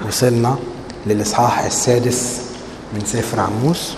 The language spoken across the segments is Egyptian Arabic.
وصلنا للإصحاح السادس من سفر عموس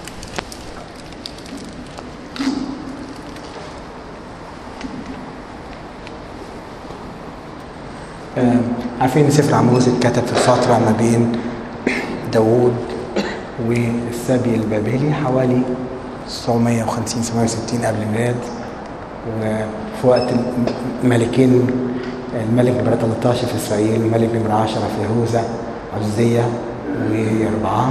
آه، عارفين ان سفر عموس اتكتب في الفترة ما بين داوود والسبي البابلي حوالي 950 760 قبل الميلاد وفي وقت الملكين الملك نمرة 13 في اسرائيل والملك نمرة 10 في يهوذا عزية ويربعام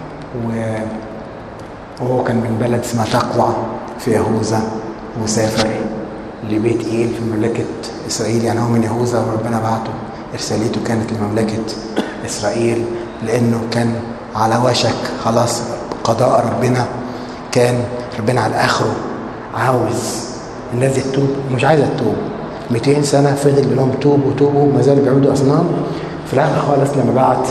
وهو كان من بلد اسمها تقوى في يهوذا وسافر لبيت ايل في مملكة اسرائيل يعني هو من يهوذا وربنا بعته ارساليته كانت لمملكة اسرائيل لانه كان على وشك خلاص قضاء ربنا كان ربنا على اخره عاوز الناس دي تتوب مش عايزه تتوب 200 سنه فضل يقول لهم توبوا توبوا ما زالوا بيعبدوا اصنام في الاخر خالص لما بعت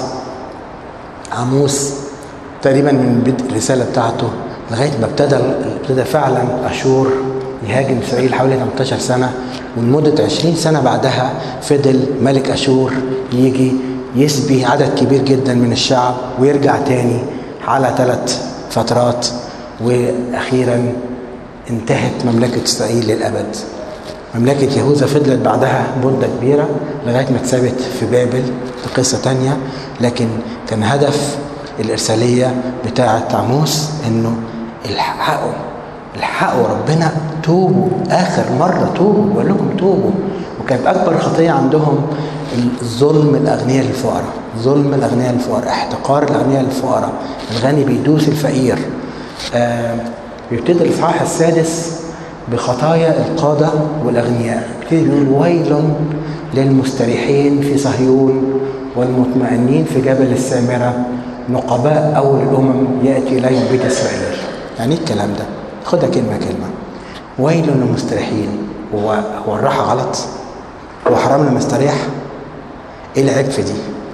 عاموس تقريبا من بدء الرساله بتاعته لغايه ما ابتدى ابتدى فعلا اشور يهاجم اسرائيل حوالي 18 سنه ولمده 20 سنه بعدها فضل ملك اشور يجي يسبي عدد كبير جدا من الشعب ويرجع تاني على ثلاث فترات واخيرا انتهت مملكه اسرائيل للابد مملكة يهوذا فضلت بعدها مدة كبيرة لغاية ما اتثبت في بابل دي قصة تانية لكن كان هدف الإرسالية بتاعة عموس إنه الحقوا الحقوا ربنا توبوا آخر مرة توبوا بقول لكم توبوا وكانت أكبر خطية عندهم الظلم الأغنياء للفقراء ظلم الأغنياء للفقراء احتقار الأغنياء للفقراء الغني بيدوس الفقير آه بيبتدي الإصحاح السادس بخطايا القادة والأغنياء ابتدي بيقول ويل للمستريحين في صهيون والمطمئنين في جبل السامرة نقباء أول الأمم يأتي إليهم بيت إسرائيل يعني إيه الكلام ده خدها كلمة كلمة ويل للمستريحين هو هو الراحة غلط هو حرام لما استريح ايه العيب في دي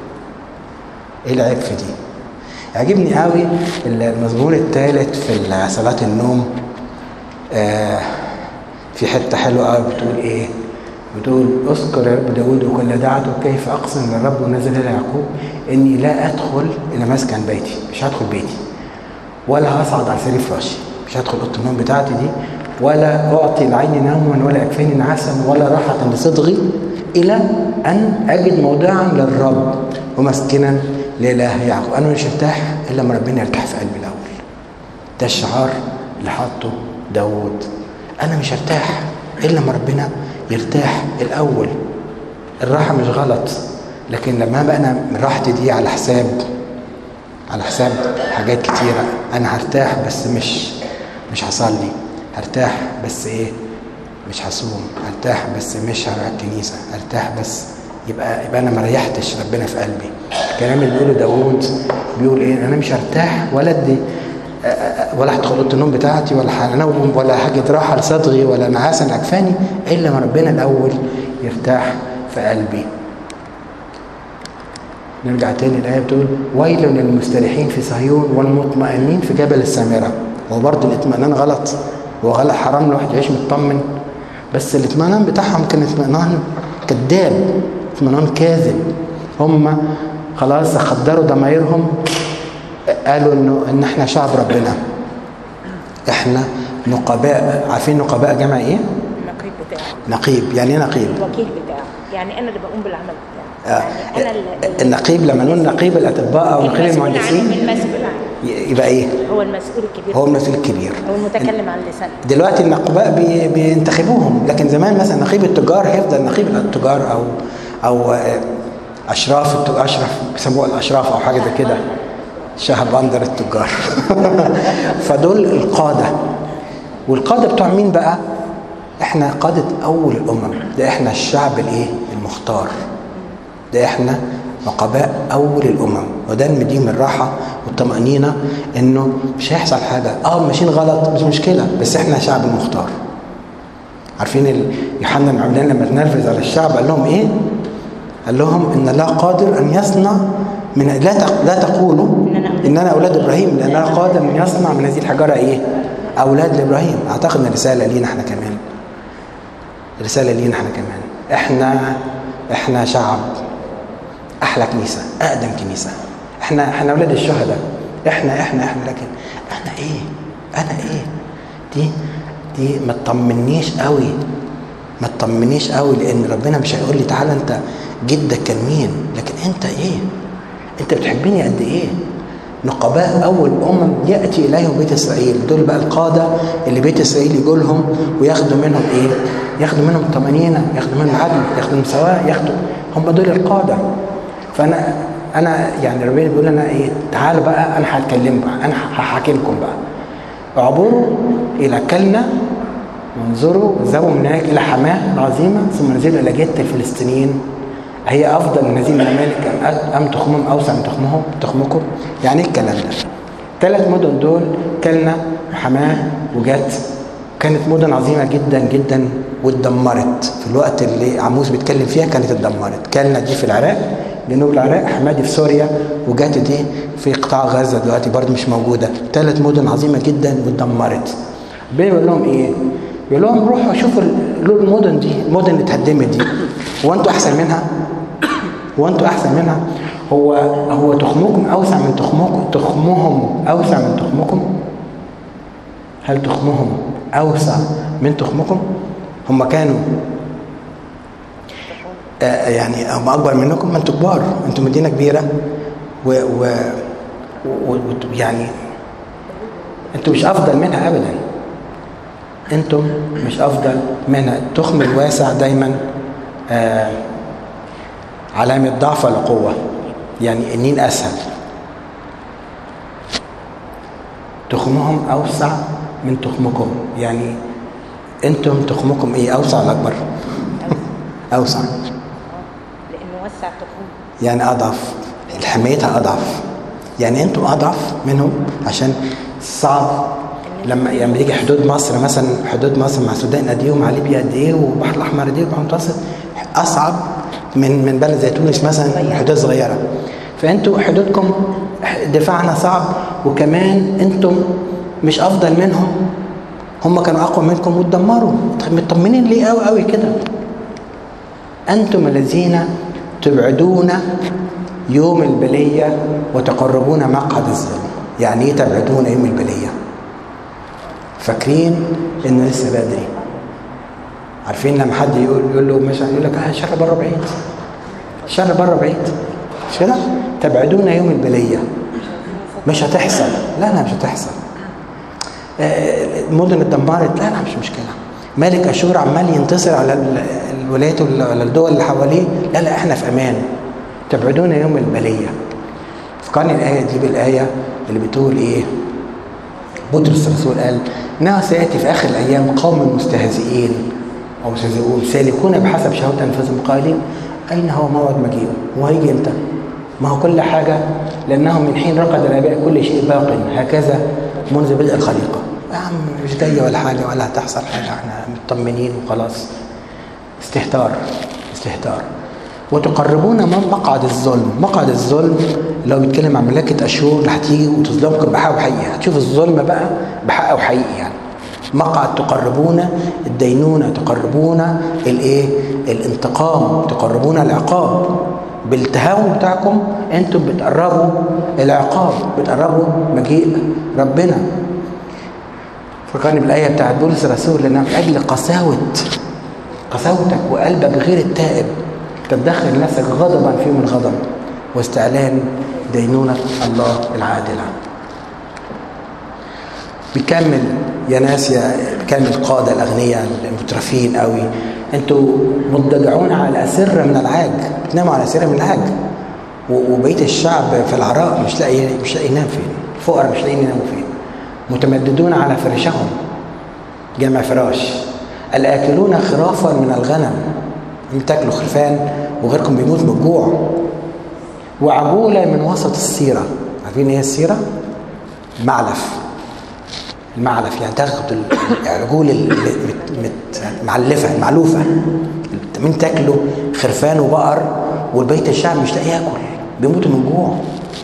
ايه العيب في دي يعجبني قوي المزمور الثالث في صلاة النوم آه في حته حلوه قوي بتقول ايه بتقول اذكر يا رب داود وكل دعته كيف اقسم للرب ونزل الى يعقوب اني لا ادخل الى مسكن بيتي مش هدخل بيتي ولا هصعد على سرير فراشي مش هدخل اوضه النوم بتاعتي دي ولا اعطي العين نوما ولا اكفاني نعاسا ولا راحه لصدغي الى ان اجد موضعا للرب ومسكنا لاله يعقوب انا مش هرتاح الا لما ربنا يرتاح في قلبي الاول ده الشعار اللي حاطه داود انا مش هرتاح الا لما ربنا يرتاح الاول الراحه مش غلط لكن لما بقى انا راحتي دي على حساب على حساب حاجات كتيره انا هرتاح بس مش مش هصلي هرتاح بس ايه مش هصوم هرتاح بس مش هروح الكنيسه هرتاح بس يبقى يبقى انا ما ريحتش ربنا في قلبي الكلام اللي بيقوله داوود بيقول ايه انا مش هرتاح ولا ادي ولا هدخل اوضه النوم بتاعتي ولا هنوم ولا هاجد راحه لصدغي ولا نعاسا اكفاني الا ما ربنا الاول يرتاح في قلبي نرجع تاني الايه بتقول ويل للمستريحين في صهيون والمطمئنين في جبل السامره هو برضه الاطمئنان غلط هو غلط حرام الواحد يعيش مطمن بس الاطمئنان بتاعهم كان اطمئنان كذاب اطمئنان كاذب هم خلاص خدروا ضمايرهم قالوا انه ان احنا شعب ربنا احنا نقباء عارفين نقباء جمع ايه النقيب بتاعه نقيب يعني ايه نقيب الوكيل بتاعه يعني انا اللي بقوم بالعمل بتاعه آه. يعني انا اللي النقيب لما نقول نقيب الاطباء او نقيب المسؤول عنه المهندسين المسؤول عنه يبقى ايه هو المسؤول الكبير هو المسؤول الكبير هو المتكلم عن لسان دلوقتي النقباء بي بينتخبوهم لكن زمان مثلا نقيب التجار هيفضل نقيب التجار او او اشراف التجار اشرف بيسموها الاشراف او حاجه زي كده شهب اندر التجار فدول القاده والقاده بتوع مين بقى احنا قاده اول الامم ده احنا الشعب الايه المختار ده احنا نقباء اول الامم وده المدين الراحه والطمانينه انه مش هيحصل حاجه اه ماشيين غلط مش مشكله بس احنا شعب المختار عارفين يوحنا المعمدان لما تنرفز على الشعب قال لهم ايه قال لهم ان الله قادر ان يصنع من لا لا تقولوا اننا اولاد ابراهيم لان الله قادر ان يصنع من هذه الحجاره ايه اولاد لابراهيم اعتقد ان الرساله لينا احنا كمان رساله لينا احنا كمان احنا احنا شعب احلى كنيسه اقدم كنيسه احنا احنا اولاد الشهداء احنا احنا احنا لكن انا ايه انا ايه دي دي ما تطمنيش قوي ما تطمنيش قوي لان ربنا مش هيقول لي تعالى انت جدك كان مين لكن انت ايه انت بتحبني قد ايه نقباء اول امم ياتي اليهم بيت اسرائيل دول بقى القاده اللي بيت اسرائيل يجوا لهم وياخدوا منهم ايه ياخدوا منهم طمانينه ياخدوا منهم عدل ياخدوا منهم سواء ياخدوا هم دول القاده فانا انا يعني ربنا بيقول لنا ايه تعالوا بقى انا هتكلم بقى انا هحكي لكم بقى اعبروا الى كلنا وانظروا ذهبوا من هناك الى حماه العظيمه ثم نزلوا الى جت الفلسطينيين هي افضل من هذه الممالك ام ام تخمهم اوسع من تخمهم تخمكم يعني ايه الكلام ده ثلاث مدن دول كلنا وحماه وجت كانت مدن عظيمه جدا جدا واتدمرت في الوقت اللي عموس بيتكلم فيها كانت اتدمرت كلنا دي في العراق جنوب العراق حمادي في سوريا وجات دي في قطاع غزه دلوقتي برضه مش موجوده ثلاث مدن عظيمه جدا واتدمرت بيقول لهم ايه يقول لهم روحوا شوفوا المدن دي المدن اللي اتهدمت دي هو انتوا احسن منها هو انتوا احسن منها هو هو تخمكم اوسع من تخمكم تخمهم اوسع من تخمكم هل تخمهم اوسع من تخمكم هم كانوا آه يعني هم اكبر منكم ما انتوا كبار انتوا مدينه كبيره و, و, و, و يعني انتوا مش افضل منها ابدا انتم مش افضل منها التخم الواسع دايما آه علامة ضعف ولا قوة يعني النين أسهل تخمهم أوسع من تخمكم يعني أنتم تخمكم إيه أوسع ولا أكبر أوسع لانه وسع تخوم يعني أضعف حمايتها أضعف يعني أنتم أضعف منهم عشان صعب لما يعني بيجي حدود مصر مثلا حدود مصر مع السودان قد ايه ومع ليبيا قد ايه والبحر الاحمر قد ايه والبحر المتوسط اصعب من من بلد زي تونس مثلا حدود صغيره فانتوا حدودكم دفاعنا صعب وكمان انتم مش افضل منهم هم كانوا اقوى منكم واتدمروا مطمنين ليه قوي قوي كده انتم الذين تبعدون يوم البليه وتقربون مقعد الظلم يعني ايه تبعدون يوم البليه فاكرين ان لسه بدري عارفين لما حد يقول يقول له مثلا يقول لك اه الشر بره بعيد الشر بره بعيد مش كده؟ تبعدون يوم البليه مش هتحصل لا لا مش هتحصل المدن اتدمرت لا لا مش مشكله ملك اشور عمال ينتصر على الولايات ولا الدول اللي حواليه لا لا احنا في امان تبعدون يوم البليه فكرني الايه دي بالايه اللي بتقول ايه بطرس الرسول قال انه سياتي في اخر الايام قوم مستهزئين او مستهزئون سالكون بحسب شهوه انفسهم قائلين اين هو موعد مجيئه؟ هو هيجي امتى؟ ما هو كل حاجه لانه من حين رقد الاباء كل شيء باق هكذا منذ بدء الخليقه يا عم مش جايه ولا حاجه ولا هتحصل حاجه احنا مطمنين وخلاص استهتار استهتار وتقربون من مقعد الظلم مقعد الظلم لو بيتكلم عن مملكه اشور اللي هتيجي وتظلمكم بحق وحقيقي هتشوف الظلم بقى بحق وحقيقي يعني مقعد تقربون الدينونه تقربون الايه الانتقام تقربون العقاب بالتهاون بتاعكم انتم بتقربوا العقاب بتقربوا مجيء ربنا فكرني بالايه بتاعت بولس الرسول لان من اجل قساوه قساوتك وقلبك غير التائب تدخل نفسك غضبا في من غضب واستعلان دينونة الله العادلة بيكمل يا ناس يا بيكمل القادة الأغنياء المترفين قوي انتوا مضطجعون على أسرة من العاج بتناموا على أسرة من العاج وبقية الشعب في العراء مش لاقي مش لاقي ينام فين الفقراء مش لاقيين يناموا فين متمددون على فراشهم جمع فراش الآكلون خرافا من الغنم تاكلوا خرفان وغيركم بيموت من الجوع وعجولة من وسط السيرة عارفين ايه السيرة؟ المعلف المعلف يعني تاخد العجول المعلفة المعلوفة من تاكلوا خرفان وبقر والبيت الشعب مش لاقي ياكل بيموتوا من جوع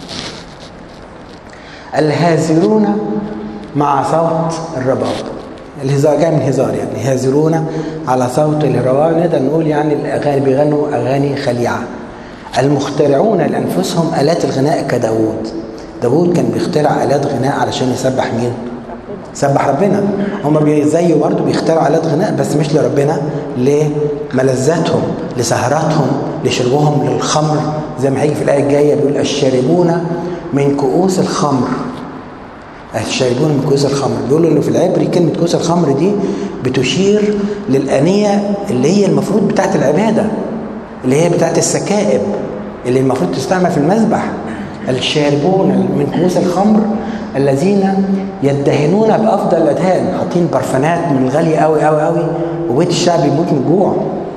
الهازرون مع صوت الرباب الهزار جاي من هزار يعني يهزرون على صوت الروان نقدر نقول يعني الاغاني بيغنوا اغاني خليعه المخترعون لانفسهم الات الغناء كداوود داوود كان بيخترع الات غناء علشان يسبح مين ربنا سبح ربنا هم بي- زيه برضه بيخترعوا آلات غناء بس مش لربنا لملذاتهم لسهراتهم لشربهم للخمر زي ما هيجي في الآية الجاية بيقول الشاربون من كؤوس الخمر الشاربون من كؤوس الخمر بيقولوا انه في العبري كلمة كؤوس الخمر دي بتشير للآنية اللي هي المفروض بتاعت العبادة اللي هي بتاعت السكائب اللي المفروض تستعمل في المذبح الشاربون من كؤوس الخمر الذين يدهنون بافضل الادهان حاطين برفانات من الغاليه قوي قوي قوي وبيت الشعب يموت من الجوع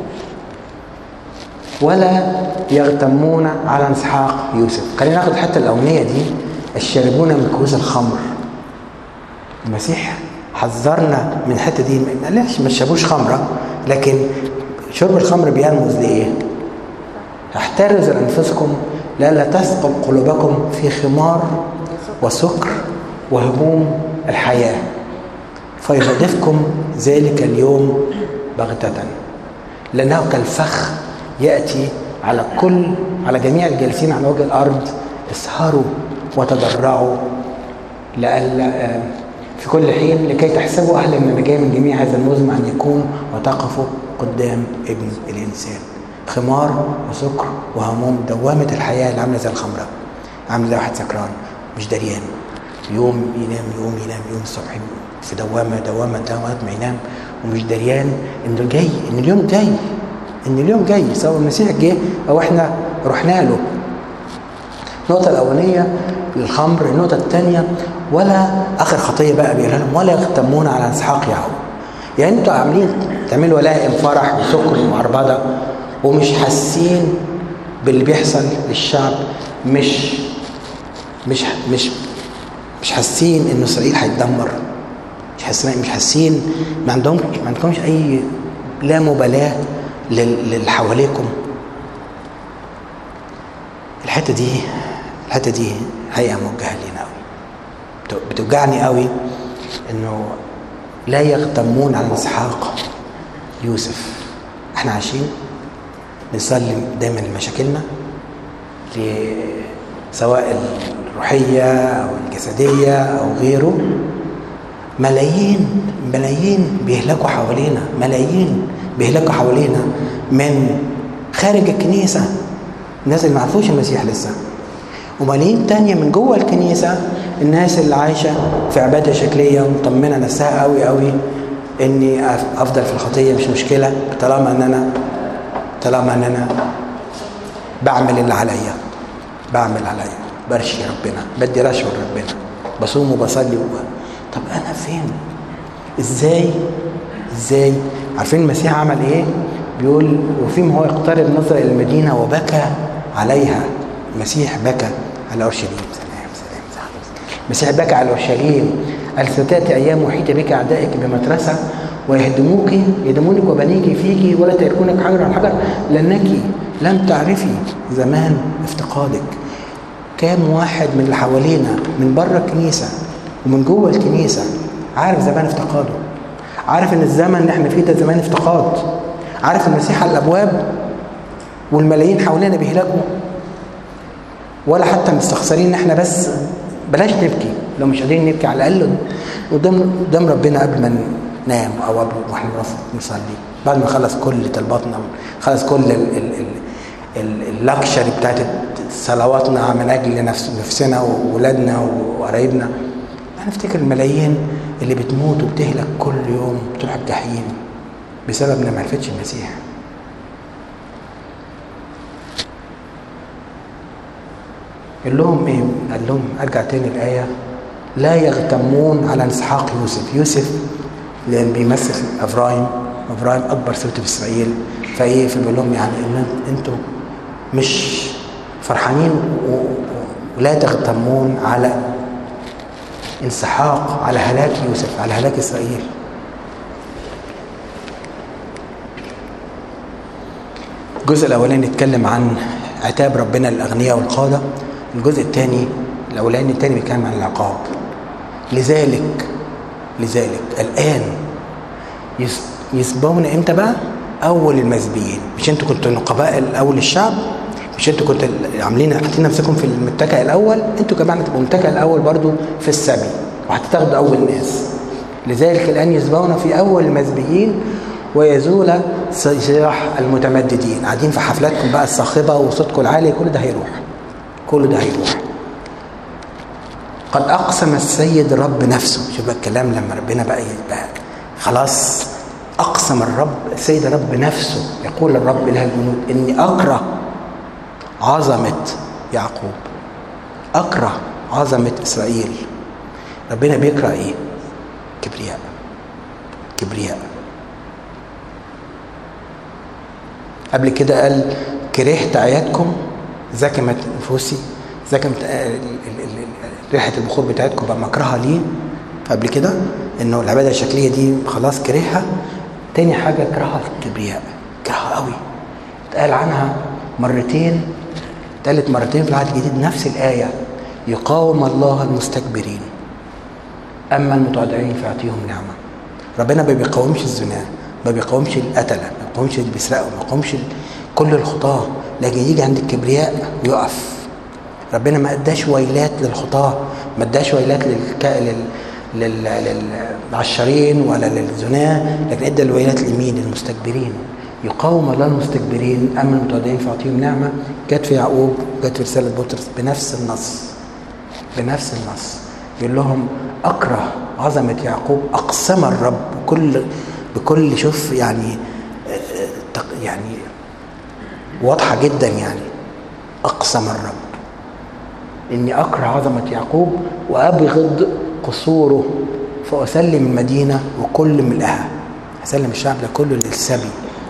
ولا يغتمون على انسحاق يوسف خلينا ناخد الحته الاولانيه دي الشاربون من كؤوس الخمر المسيح حذرنا من الحته دي ما قالش ما تشربوش خمره لكن شرب الخمر بيرمز لايه؟ احترزوا لانفسكم لئلا تثقل قلوبكم في خمار وسكر وهموم الحياه فيصادفكم ذلك اليوم بغتة لأنه كالفخ يأتي على كل على جميع الجالسين على وجه الأرض اسهروا وتضرعوا لئلا آه، في كل حين لكي تحسبوا أهلا من النجاة من جميع هذا المزمع أن يكون وتقفوا قدام ابن الإنسان خمار وسكر وهموم دوامة الحياة اللي عاملة زي الخمرة عاملة زي واحد سكران مش دريان يوم ينام يوم ينام يوم الصبح في دوامة دوامة دوامة ما ينام ومش دريان انه جاي ان اليوم جاي ان اليوم جاي سواء المسيح جه او احنا رحنا له النقطة الأولانية الخمر، النقطة الثانية ولا آخر خطية بقى بيقولها لهم ولا يختمون على إسحاق يعقوب. يعني أنتوا عاملين تعملوا ولائم فرح وسكر وعربدة ومش حاسين باللي بيحصل للشعب مش مش مش مش حاسين إن إسرائيل هيتدمر مش حاسين مش حاسين ما عندهم ما عندكمش أي لا مبالاة لل- للي حواليكم الحته دي الحته دي حقيقه موجهه لينا قوي بت- بتوجعني قوي انه لا يغتمون على اسحاق يوسف احنا عايشين نصلي دايما لمشاكلنا ل- سواء الروحيه او الجسديه او غيره ملايين ملايين بيهلكوا حوالينا ملايين بيهلكوا حوالينا من خارج الكنيسه الناس اللي ما عرفوش المسيح لسه وملايين تانية من جوه الكنيسة الناس اللي عايشة في عبادة شكلية ومطمنة نفسها قوي قوي اني أف- افضل في الخطية مش مشكلة طالما ان انا طالما ان انا بعمل اللي عليا بعمل عليا برشي ربنا بدي رشوة لربنا بصوم وبصلي و... طب انا فين ازاي ازاي عارفين المسيح عمل ايه بيقول وفيما هو يقترب نظر الى المدينه وبكى عليها المسيح بكى على اورشليم سلام سلام سلام. المسيح بكى على اورشليم قال ستاتي ايام وحيد بك اعدائك بمترسه ويهدموك يهدمونك وبنيك فيك ولا تركونك حجر على حجر لانك لم تعرفي زمان افتقادك كام واحد من اللي حوالينا من بره الكنيسه ومن جوه الكنيسه عارف زمان افتقاده عارف ان الزمن اللي احنا فيه ده زمان افتقاد عارف المسيح على الابواب والملايين حوالينا بيهلكوا ولا حتى مستخسرين ان احنا بس بلاش نبكي لو مش قادرين نبكي على الاقل قدام قدام ربنا قبل ما ننام او قبل واحنا بنقف نصلي بعد ما نخلص كل طلباتنا نخلص كل ال ال ال ال- اللكشري بتاعت صلواتنا من اجل نفس نفسنا واولادنا وقرايبنا هنفتكر الملايين اللي بتموت وبتهلك كل يوم تروح الجحيم بسبب انها ما عرفتش المسيح قال لهم ايه؟ قال لهم ارجع تاني الايه لا يغتمون على انسحاق يوسف، يوسف لان بيمثل ابراهيم، ابراهيم اكبر سبت في اسرائيل فايه فبيقول لهم يعني ان انتوا مش فرحانين و- و- ولا تغتمون على انسحاق على هلاك يوسف على هلاك اسرائيل الجزء الاولاني اتكلم عن عتاب ربنا للاغنياء والقاده الجزء الثاني الاولاني الثاني بيتكلم عن العقاب لذلك لذلك الان يس- يسبون امتى بقى اول المسبيين مش انتوا كنتوا نقباء الاول الشعب مش انتوا كنتوا عاملين حاطين نفسكم في المتكئ الاول انتوا كمان هتبقوا المتكئ الاول برضو في السبي وهتتاخدوا اول ناس لذلك الان يسبون في اول المسبيين ويزول صياح المتمددين قاعدين في حفلاتكم بقى الصاخبه وصوتكم العالي كل ده هيروح كل ده هيروح قد اقسم السيد الرب نفسه شوف بقى الكلام لما ربنا بقى يبقى خلاص اقسم الرب السيد الرب نفسه يقول الرب اله الجنود اني اكره عظمه يعقوب اكره عظمه اسرائيل ربنا بيكره ايه كبرياء كبرياء قبل كده قال كرهت اياتكم زكمت نفوسي زكمت ريحه البخور بتاعتكم بقى مكرهه ليه قبل كده انه العباده الشكليه دي خلاص كرهها تاني حاجه كرهها في الكبرياء كرهها قوي اتقال عنها مرتين اتقالت مرتين في العهد الجديد نفس الايه يقاوم الله المستكبرين اما المتواضعين فيعطيهم نعمه ربنا ما بيقاومش الزنا ما بيقاومش القتله ما بيقاومش اللي بيسرقوا ما بيقاومش كل الخطاه لكن يجي عند الكبرياء يقف ربنا ما اداش ويلات للخطاه ما اداش ويلات للك... لل... لل... للعشرين ولا للزناه لكن ادى الويلات لمين للمستكبرين يقاوم الله المستكبرين اما المتواضعين فيعطيهم نعمه جت في يعقوب جت في رساله بطرس بنفس النص بنفس النص يقول لهم اكره عظمه يعقوب اقسم الرب بكل بكل شوف يعني يعني واضحه جدا يعني اقسم الرب اني اكره عظمه يعقوب وابغض قصوره فاسلم المدينه وكل ملئها اسلم الشعب ده كله للسبي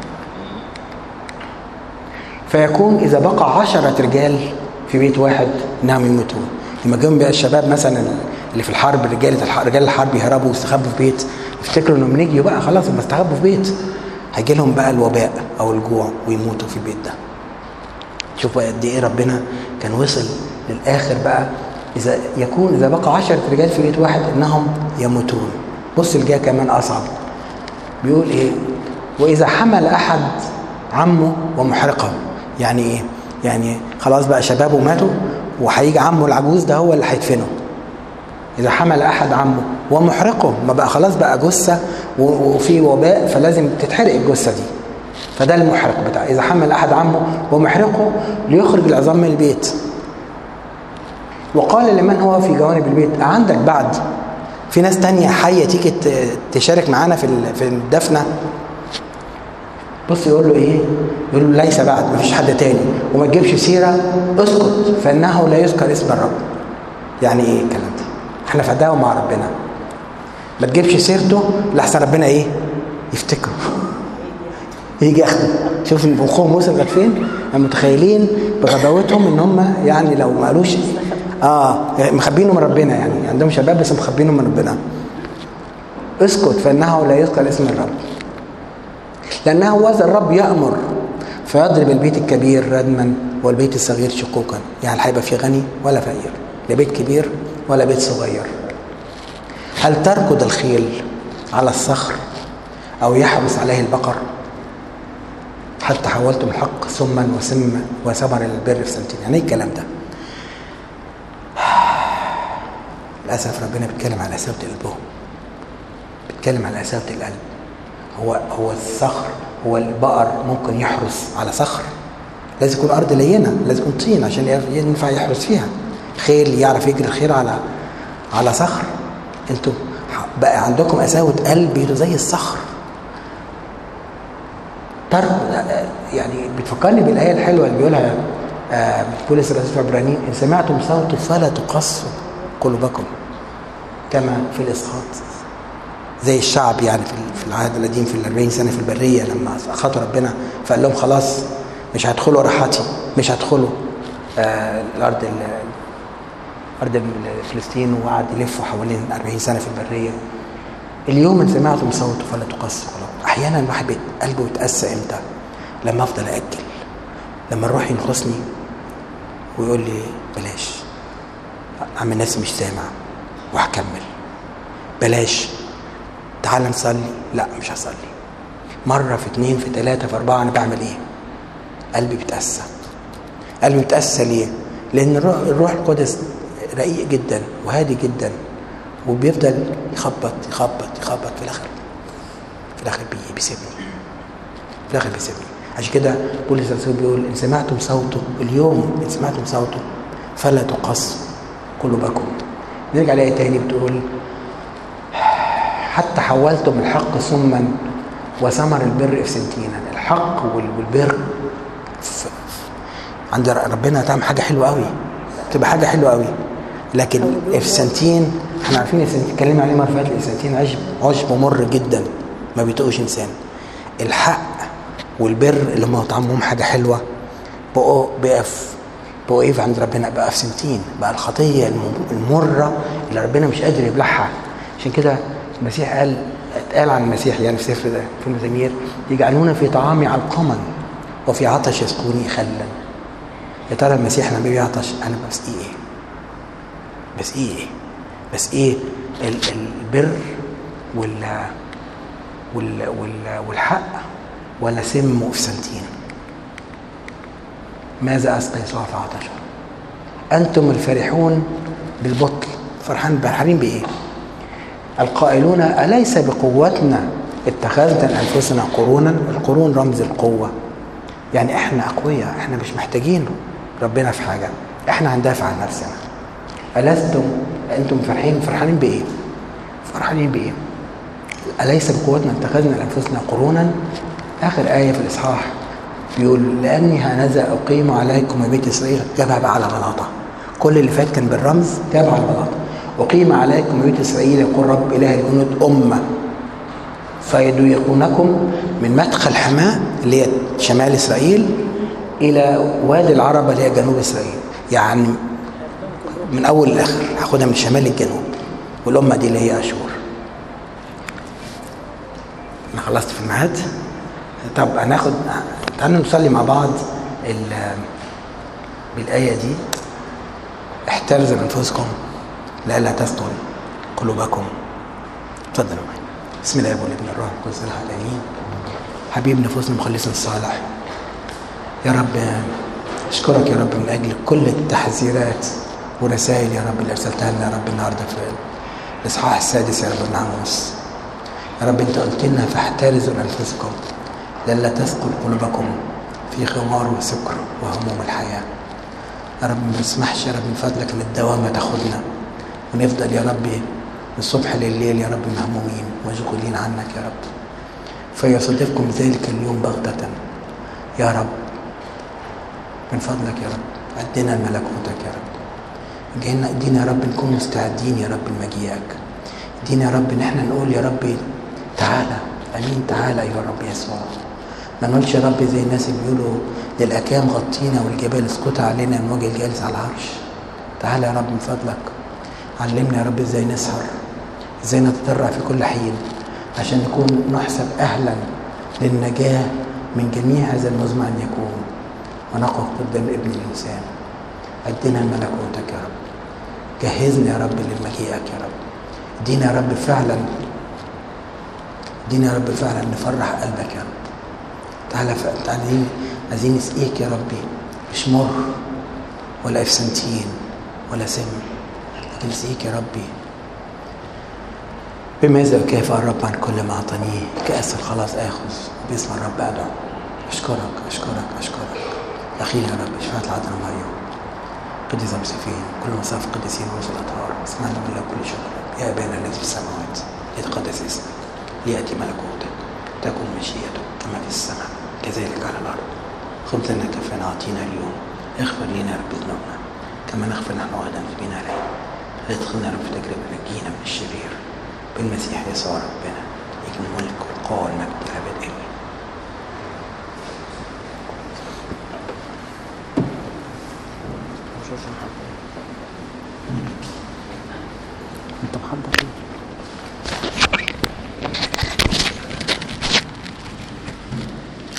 فيكون اذا بقى عشرة رجال في بيت واحد انهم يموتون لما جم بقى الشباب مثلا اللي في الحرب رجال الحرب رجال الحرب يهربوا ويستخبوا في بيت يفتكروا انهم نجيوا بقى خلاص هم استخبوا في بيت هيجي لهم بقى الوباء او الجوع ويموتوا في البيت ده شوفوا قد ايه ربنا كان وصل للاخر بقى اذا يكون اذا بقى عشرة رجال في بيت واحد انهم يموتون بص الجايه كمان اصعب بيقول ايه واذا حمل احد عمه ومحرقه يعني ايه يعني خلاص بقى شبابه ماتوا وهيجي عمه العجوز ده هو اللي هيدفنه اذا حمل احد عمه ومحرقه ما بقى خلاص بقى جثه وفي وباء فلازم تتحرق الجثه دي فده المحرق بتاع اذا حمل احد عمه ومحرقه ليخرج العظام من البيت وقال لمن هو في جوانب البيت عندك بعد في ناس تانية حية تيجي تشارك معانا في في الدفنة بص يقول له ايه يقول له ليس بعد مفيش حد تاني وما تجيبش سيرة اسكت فانه لا يذكر اسم الرب يعني ايه الكلام ده احنا في عداوة مع ربنا ما تجيبش سيرته لحسن ربنا ايه يفتكره يجي ياخده شوف اخوهم وصل لغايه فين متخيلين بغباوتهم ان هم يعني لو ما قالوش اه مخبينه من ربنا يعني عندهم شباب بس مخبينه من ربنا اسكت فانه لا يذكر اسم الرب لانه وذا الرب يامر فيضرب البيت الكبير ردما والبيت الصغير شقوقا يعني لا هيبقى في غني ولا فقير لا بيت كبير ولا بيت صغير هل تركض الخيل على الصخر او يحرس عليه البقر حتى حولتم الحق سما وسم وثمر البر في سنتين يعني ايه الكلام ده للاسف ربنا بيتكلم على قساوه قلبهم بيتكلم على قساوه القلب هو هو الصخر هو البقر ممكن يحرس على صخر لازم يكون ارض لينه لازم يكون طين عشان ينفع يحرس فيها خيل يعرف يجري الخيل على على صخر انتوا بقى عندكم قساوه قلب زي الصخر ترك يعني بتفكرني بالايه الحلوه اللي بيقولها بولس الرسول في عبرانيين ان سمعتم صوته فلا تقصوا قلوبكم كما في الاسقاط زي الشعب يعني في العهد القديم في الأربعين سنه في البريه لما خاطوا ربنا فقال لهم خلاص مش هتدخلوا راحتي مش هتدخلوا آه الارض ارض فلسطين وقعد يلفوا حوالين 40 سنه في البريه اليوم ان سمعتم صوته فلا تقصوا قلوبكم احيانا الواحد قلبه يتاسى امتى لما افضل اجل لما الروح ينخصني ويقول لي بلاش اعمل نفسي مش سامع وهكمل بلاش تعال نصلي لا مش هصلي مرة في اتنين في تلاتة في أربعة أنا بعمل إيه؟ قلبي بيتأسى قلبي متأسى ليه لأن الروح, الروح القدس رقيق جدا وهادي جدا وبيفضل يخبط يخبط يخبط في الآخر في الآخر بي- بيسيبني في الآخر بيسيبني عشان كده بولس الرسول بيقول إن سمعتم صوته اليوم إن سمعتم صوته فلا تقصوا قلوبكم نرجع لآية تاني بتقول حتى حولتم الحق سما وثمر البر افسنتينا الحق وال- والبر ف- عند ربنا تعمل حاجه حلوه قوي تبقى حاجه حلوه قوي لكن افسنتين احنا عارفين افسنتين اتكلمنا عليه مره فاتت الافسنتين عشب عشب مر جدا ما بيطقش انسان الحق والبر اللي هم طعمهم حاجه حلوه بقوا بقف بقوا ايه عند ربنا بقى افسنتين بقى الخطيه الم- المره اللي ربنا مش قادر يبلعها عشان كده المسيح قال اتقال عن المسيح يعني في سفر ده في المزامير يجعلون في طعامي علقما وفي عطش يسقوني خلا يا ترى المسيح لما بيعطش انا بس ايه ايه بس ايه ايه بس ايه ال- البر وال وال وال والحق ولا سم وفسنتين ماذا اسقى يسوع في عطشه انتم الفرحون بالبطل فرحان فرحانين بايه القائلون اليس بقوتنا اتخذنا انفسنا قرونا القرون رمز القوه يعني احنا اقوياء احنا مش محتاجين ربنا في حاجه احنا هندافع عن نفسنا ألستم أنتم فرحين فرحانين بإيه؟ فرحانين بإيه؟ أليس بقوتنا اتخذنا لأنفسنا قرونا؟ آخر آية في الإصحاح بيقول لأني هنذا أقيم عليكم بيت إسرائيل جابها بقى على بلاطة كل اللي فات كان بالرمز جابها على بلاطة أقيم عليكم بيت إسرائيل يقول رب إله الجنود أمة فيضيقونكم من مدخل حماة اللي هي شمال إسرائيل إلى وادي العربة اللي هي جنوب إسرائيل يعني من اول لاخر هاخدها من شمال للجنوب والامه دي اللي هي اشور انا خلصت في الميعاد طب هناخد تعالوا نصلي مع بعض ال- بالايه دي احترزوا انفسكم لئلا تثقل قلوبكم اتفضلوا معايا بسم الله والابن الروح القدس الاحد امين حبيب نفوسنا مخلصنا الصالح يا رب اشكرك يا رب من اجل كل التحذيرات ورسائل يا رب اللي ارسلتها لنا يا رب النهارده في الاصحاح السادس يا رب الناموس يا رب انت قلت لنا فاحترزوا انفسكم لئلا تثقل قلوبكم في خمار وسكر وهموم الحياه يا رب ما تسمحش يا رب من فضلك ان الدوامه تاخدنا ونفضل يا رب من الصبح لليل يا رب مهمومين مشغولين عنك يا رب فيصادفكم ذلك اليوم بغتة يا رب من فضلك يا رب ادنا ملكوتك يا رب جينا ادينا يا رب نكون مستعدين يا رب لمجيئك ادينا يا رب ان احنا نقول يا رب تعالى امين تعالى يا رب يسوع ما نقولش يا رب زي الناس اللي بيقولوا للاكام غطينا والجبال اسكت علينا من وجه الجالس على العرش تعالى يا رب من فضلك علمنا يا رب ازاي نسهر ازاي نتضرع في كل حين عشان نكون نحسب اهلا للنجاه من جميع هذا المزمع ان يكون ونقف قدام ابن الانسان ادنا ملكوتك يا رب جهزنا يا رب لمجيئك يا رب ادينا يا رب فعلا ادينا يا رب فعلا نفرح قلبك يا رب تعالى ف- عايزين عايزين نسقيك يا ربي مش مر ولا افسنتين ولا سم لكن نسقيك يا ربي بماذا كيف الرب عن كل ما اعطانيه كأس الخلاص اخذ باسم الرب ادعو اشكرك اشكرك اشكرك اخيرا يا رب شفاعة العذراء مريم قديس المسيفين كل مصاف قديسين ورسل الاطهار اسمعنا بالله كل شكر يا ابانا الذي في السماوات يتقدس اسمك لياتي ملكوتك تكن مشيئتك كما في السماء كذلك على الارض خبزنا كفانا اعطينا اليوم اغفر لنا يا رب ذنوبنا كما نغفر نحن ايضا مذنبين علينا لا تدخلنا يا رب في تجربه نجينا من الشرير بالمسيح يسوع ربنا لك الملك والقوه والمجد الابد امين انت محضر